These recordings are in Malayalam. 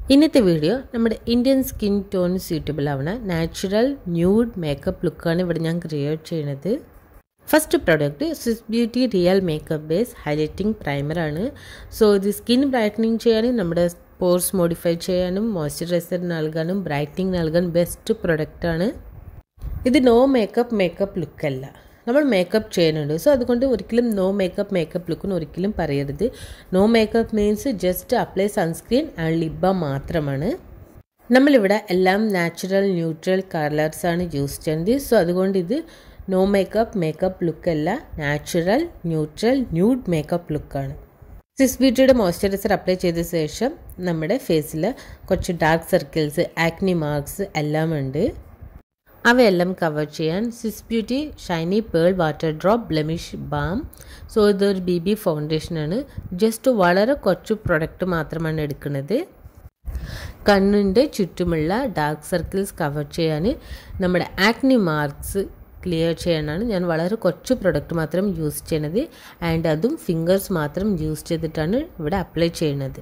ഇന്നത്തെ വീഡിയോ നമ്മുടെ ഇന്ത്യൻ സ്കിൻ ടോൺ സ്യൂട്ടബിൾ ആവുന്ന നാച്ചുറൽ ന്യൂഡ് മേക്കപ്പ് ലുക്കാണ് ഇവിടെ ഞാൻ ക്രിയേറ്റ് ചെയ്യുന്നത് first product Swiss Beauty real makeup base highlighting പ്രൈമറാണ് സോ ഇത് സ്കിൻ ബ്രൈറ്റനിങ് ചെയ്യാനും നമ്മുടെ പോർസ് മോഡിഫൈ ചെയ്യാനും മോയ്സ്ചറൈസർ നൽകാനും ബ്രൈറ്റനിങ് നൽകാൻ ബെസ്റ്റ് പ്രൊഡക്റ്റാണ് ഇത് നോ മേക്കപ്പ് മേക്കപ്പ് ലുക്കല്ല നമ്മൾ മേക്കപ്പ് ചെയ്യുന്നുണ്ട് സോ അതുകൊണ്ട് ഒരിക്കലും നോ മേക്കപ്പ് മേക്കപ്പ് ലുക്കെന്ന് ഒരിക്കലും പറയരുത് no makeup means just apply sunscreen and ലിബ മാത്രമാണ് നമ്മളിവിടെ എല്ലാം നാച്ചുറൽ ന്യൂട്രൽ കളേഴ്സാണ് യൂസ് ചെയ്യുന്നത് സോ അതുകൊണ്ട് ഇത് നോ മേക്കപ്പ് മേക്കപ്പ് ലുക്കല്ല നാച്ചുറൽ ന്യൂട്രൽ ന്യൂഡ് മേക്കപ്പ് ലുക്കാണ് സിസ് ബ്യൂട്ടിയുടെ മോയ്സ്ചറൈസർ അപ്ലൈ ചെയ്ത ശേഷം നമ്മുടെ ഫേസിൽ കുറച്ച് ഡാർക്ക് സർക്കിൾസ് ആക്നി മാർക്സ് എല്ലാം ഉണ്ട് അവയെല്ലാം കവർ ചെയ്യാൻ Swiss Beauty shiny pearl water drop blemish balm so ഇതൊരു ബി ബി ഫൗണ്ടേഷനാണ് ജസ്റ്റ് വളരെ കുറച്ച് പ്രൊഡക്റ്റ് മാത്രമാണ് എടുക്കുന്നത് കണ്ണിൻ്റെ ചുറ്റുമുള്ള ഡാർക്ക് സർക്കിൾസ് കവർ ചെയ്യാൻ നമ്മുടെ ആക്നി മാർക്സ് ക്ലിയർ ചെയ്യാനാണ് ഞാൻ വളരെ കുറച്ച് പ്രൊഡക്റ്റ് മാത്രം യൂസ് ചെയ്യണത് ആൻഡ് അതും ഫിംഗേഴ്സ് മാത്രം യൂസ് ചെയ്തിട്ടാണ് ഇവിടെ അപ്ലൈ ചെയ്യുന്നത്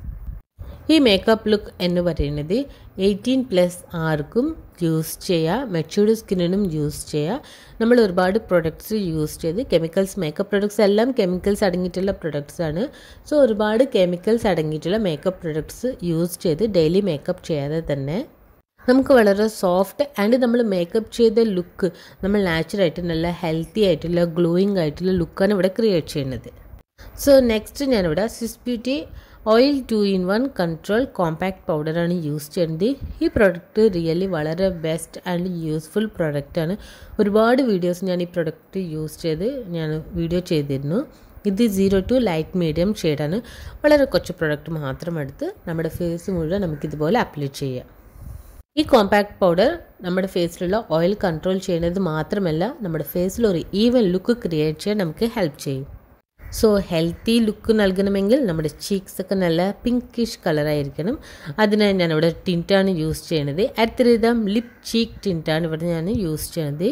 ഈ മേക്കപ്പ് ലുക്ക് എന്ന് പറയുന്നത് എയ്റ്റീൻ പ്ലസ് ആർക്കും യൂസ് ചെയ്യുക മെച്ചൂർഡ് സ്കിന്നിനും യൂസ് ചെയ്യുക നമ്മൾ ഒരുപാട് പ്രൊഡക്ട്സ് യൂസ് ചെയ്ത് കെമിക്കൽസ് മേക്കപ്പ് പ്രൊഡക്ട്സ് എല്ലാം കെമിക്കൽസ് അടങ്ങിയിട്ടുള്ള പ്രൊഡക്ട്സ് ആണ് സോ ഒരുപാട് കെമിക്കൽസ് അടങ്ങിയിട്ടുള്ള മേക്കപ്പ് പ്രൊഡക്ട്സ് യൂസ് ചെയ്ത് ഡെയിലി മേക്കപ്പ് ചെയ്യാതെ തന്നെ നമുക്ക് വളരെ സോഫ്റ്റ് ആൻഡ് നമ്മൾ മേക്കപ്പ് ചെയ്ത ലുക്ക് നമ്മൾ നാച്ചുറലായിട്ട് നല്ല ഹെൽത്തി ആയിട്ടുള്ള ഗ്ലോയിങ് ആയിട്ടുള്ള ലുക്കാണ് ഇവിടെ ക്രിയേറ്റ് ചെയ്യുന്നത് സോ നെക്സ്റ്റ് ഞാനിവിടെ Swiss Beauty oil two in one control compact പൗഡറാണ് യൂസ് ചെയ്യുന്നത് ഈ പ്രൊഡക്റ്റ് റിയലി വളരെ ബെസ്റ്റ് ആൻഡ് യൂസ്ഫുൾ പ്രൊഡക്റ്റാണ് ഒരുപാട് വീഡിയോസ് ഞാൻ ഈ പ്രൊഡക്റ്റ് യൂസ് ചെയ്ത് ഞാൻ വീഡിയോ ചെയ്തിരുന്നു ഇത് സീറോ ടു ലൈറ്റ് മീഡിയം ഷെയ്ഡാണ് വളരെ കുറച്ച് പ്രൊഡക്റ്റ് മാത്രം എടുത്ത് നമ്മുടെ ഫേസ് മുഴുവൻ നമുക്കിതുപോലെ അപ്ലൈ ചെയ്യാം ഈ കോമ്പാക്ട് പൗഡർ നമ്മുടെ ഫേസിലുള്ള ഓയിൽ കൺട്രോൾ ചെയ്യുന്നത് മാത്രമല്ല നമ്മുടെ ഫേസിൽ ഒരു ഈവൻ ലുക്ക് ക്രിയേറ്റ് ചെയ്യാൻ നമുക്ക് ഹെൽപ്പ് ചെയ്യും സോ ഹെൽത്തി ലുക്ക് നൽകണമെങ്കിൽ നമ്മുടെ ചീക്സ് ഒക്കെ നല്ല പിങ്കിഷ് കളറായിരിക്കണം അതിനായി ഞാനിവിടെ ടിൻറ്റാണ് യൂസ് ചെയ്യണത് അടുത്തരീതം ലിപ് ചീക്ക് ടിൻറ്റാണ് ഇവിടെ ഞാൻ യൂസ് ചെയ്യണത്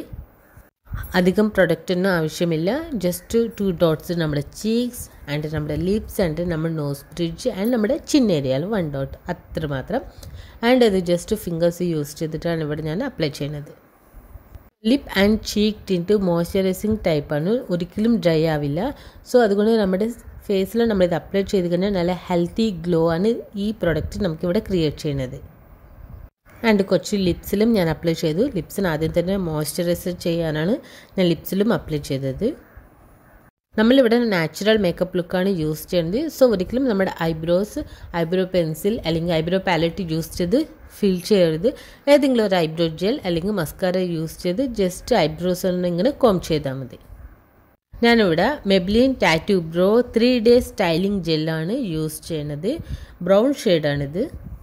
അധികം പ്രൊഡക്റ്റൊന്നും ആവശ്യമില്ല ജസ്റ്റ് ടു ഡോട്ട്സ് നമ്മുടെ ചീക്സ് ആൻഡ് നമ്മുടെ ലിപ്സ് ആൻഡ് നമ്മുടെ നോസ് ബ്രിഡ്ജ് ആൻഡ് നമ്മുടെ ചിന്ന ഏരിയയിൽ വൺ ഡോട്ട് അത്രമാത്രം ആൻഡ് അത് ജസ്റ്റ് ഫിംഗേഴ്സ് യൂസ് ചെയ്തിട്ടാണ് ഇവിടെ ഞാൻ അപ്ലൈ ചെയ്യുന്നത് lip and cheek tint moisturising ടൈപ്പാണ് ഒരിക്കലും ഡ്രൈ ആവില്ല സോ അതുകൊണ്ട് നമ്മുടെ ഫേസിൽ നമ്മളിത് അപ്ലൈ ചെയ്ത് കഴിഞ്ഞാൽ നല്ല ഹെൽത്തി ഗ്ലോ ആണ് ഈ പ്രൊഡക്റ്റ് നമുക്കിവിടെ ക്രിയേറ്റ് ചെയ്യുന്നത് ആൻഡ് കുറച്ച് ലിപ്സിലും ഞാൻ അപ്ലൈ ചെയ്തു ലിപ്സിന് ആദ്യം തന്നെ മോയ്സ്ചറൈസർ ചെയ്യാനാണ് ഞാൻ ലിപ്സിലും അപ്ലൈ ചെയ്തത് നമ്മളിവിടെ നാച്ചുറൽ മേക്കപ്പ് ലുക്കാണ് യൂസ് ചെയ്യുന്നത് സോ ഒരിക്കലും നമ്മുടെ ഐബ്രോസ് ഐബ്രോ പെൻസിൽ അല്ലെങ്കിൽ ഐബ്രോ പാലറ്റ് യൂസ് ചെയ്ത് ഫിൽ ചെയ്യരുത് ഏതെങ്കിലും ഒരു ഐബ്രോ ജെൽ അല്ലെങ്കിൽ മസ്കാര യൂസ് ചെയ്ത് ജസ്റ്റ് ഐബ്രോസ് ഒന്ന് ഇങ്ങനെ കോം ചെയ്താൽ മതി ഞാനിവിടെ Maybelline tattoo brow three day styling ജെല്ലാണ് യൂസ് ചെയ്യുന്നത് ബ്രൗൺ ഷെയ്ഡാണിത്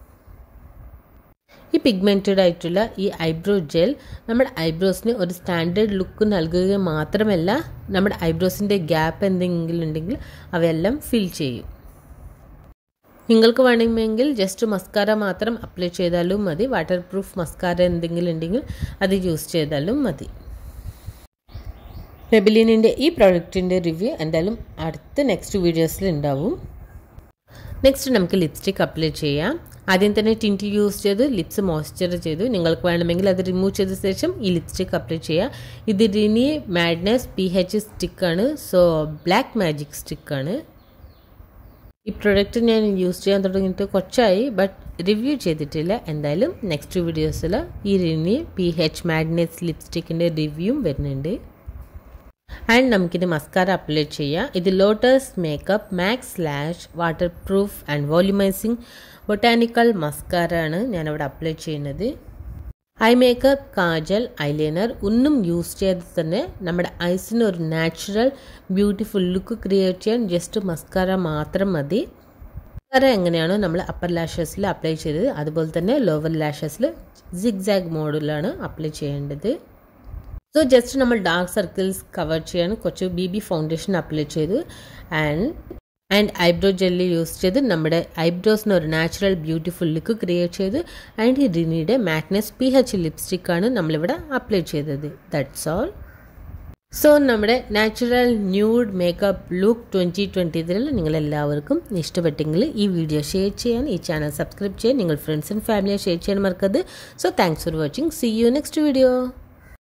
ഈ പിഗ്മെൻറ്റഡ് ആയിട്ടുള്ള ഈ ഐബ്രോ ജെൽ നമ്മുടെ ഐബ്രോസിന് ഒരു സ്റ്റാൻഡേർഡ് ലുക്ക് നൽകുക മാത്രമല്ല നമ്മുടെ ഐബ്രോസിൻ്റെ ഗ്യാപ്പ് എന്തെങ്കിലും ഉണ്ടെങ്കിൽ അവയെല്ലാം ഫിൽ ചെയ്യും നിങ്ങൾക്ക് വേണമെങ്കിൽ ജസ്റ്റ് മസ്കാര മാത്രം അപ്ലൈ ചെയ്താലും മതി വാട്ടർ പ്രൂഫ് മസ്കാര എന്തെങ്കിലും ഉണ്ടെങ്കിൽ അത് യൂസ് ചെയ്താലും മതി മെബിലിനിൻ്റെ ഈ പ്രോഡക്റ്റിൻ്റെ റിവ്യൂ എന്തായാലും അടുത്ത നെക്സ്റ്റ് വീഡിയോസിൽ ഉണ്ടാവും നെക്സ്റ്റ് നമുക്ക് ലിപ്സ്റ്റിക് അപ്ലൈ ചെയ്യാം ആദ്യം തന്നെ ടിൻറ്റ് യൂസ് ചെയ്ത് ലിപ്സ് മോയ്സ്ചർ ചെയ്തു നിങ്ങൾക്ക് വേണമെങ്കിൽ അത് റിമൂവ് ചെയ്ത ശേഷം ഈ ലിപ്സ്റ്റിക് അപ്ലൈ ചെയ്യാം ഇത് റിനി മാഡ്നസ് പി എച്ച് സ്റ്റിക്കാണ് സോ ബ്ലാക്ക് മാജിക് സ്റ്റിക്കാണ് ഈ പ്രൊഡക്റ്റ് ഞാൻ യൂസ് ചെയ്യാൻ തുടങ്ങിയിട്ട് കുറച്ചായി ബട്ട് റിവ്യൂ ചെയ്തിട്ടില്ല എന്തായാലും നെക്സ്റ്റ് വീഡിയോസിൽ ഈ റിനി പി എച്ച് മാഗ്നസ് ലിപ്സ്റ്റിക്കിൻ്റെ റിവ്യൂവും വരുന്നുണ്ട് ആൻഡ് നമുക്കിത് മസ്കാര അപ്ലൈ ചെയ്യാം ഇത് Lotus makeup max slash waterproof and volumising botanical mascara ആണ് ഞാനവിടെ അപ്ലൈ ചെയ്യുന്നത് ഐ മേക്കപ്പ് കാജൽ ഐലൈനർ ഒന്നും യൂസ് ചെയ്ത് തന്നെ നമ്മുടെ ഐസിന് ഒരു നാച്ചുറൽ ബ്യൂട്ടിഫുൾ ലുക്ക് ക്രിയേറ്റ് ചെയ്യാൻ ജസ്റ്റ് മസ്കാര മാത്രം മതി മസ്കാര എങ്ങനെയാണോ നമ്മൾ അപ്പർ ലാഷസിൽ അപ്ലൈ ചെയ്തത് അതുപോലെ തന്നെ ലോവർ ലാഷസിൽ സിഗ്സാഗ് മോഡിലാണ് അപ്ലൈ ചെയ്യേണ്ടത് സോ ജസ്റ്റ് നമ്മൾ ഡാർക്ക് സർക്കിൾസ് കവർ ചെയ്യാൻ കുറച്ച് ബി ബി ഫൗണ്ടേഷൻ അപ്ലൈ ചെയ്തു and and eyebrow jelly use ചെയ്ത് നമ്മുടെ ഐബ്രോസിന് ഒരു നാച്ചുറൽ ബ്യൂട്ടിഫുൾ ലുക്ക് ക്രിയേറ്റ് ചെയ്ത് ആൻഡ് റിനിയുടെ മാഗ്നസ് പി എച്ച് ലിപ്സ്റ്റിക്കാണ് നമ്മളിവിടെ അപ്ലൈ ചെയ്തത് ദാറ്റ്സ് ഓൾ സോ നമ്മുടെ natural nude makeup look twenty twenty ഇതിൽ നിങ്ങളെല്ലാവർക്കും ഇഷ്ടപ്പെട്ടെങ്കിൽ ഈ വീഡിയോ ഷെയർ ചെയ്യാൻ ഈ ചാനൽ സബ്സ്ക്രൈബ് ചെയ്യാൻ നിങ്ങൾ ഫ്രണ്ട്സ് ആൻഡ് ഫാമിലിയെ ഷെയർ ചെയ്യാൻ മറക്കരുത് so thanks for watching see you next video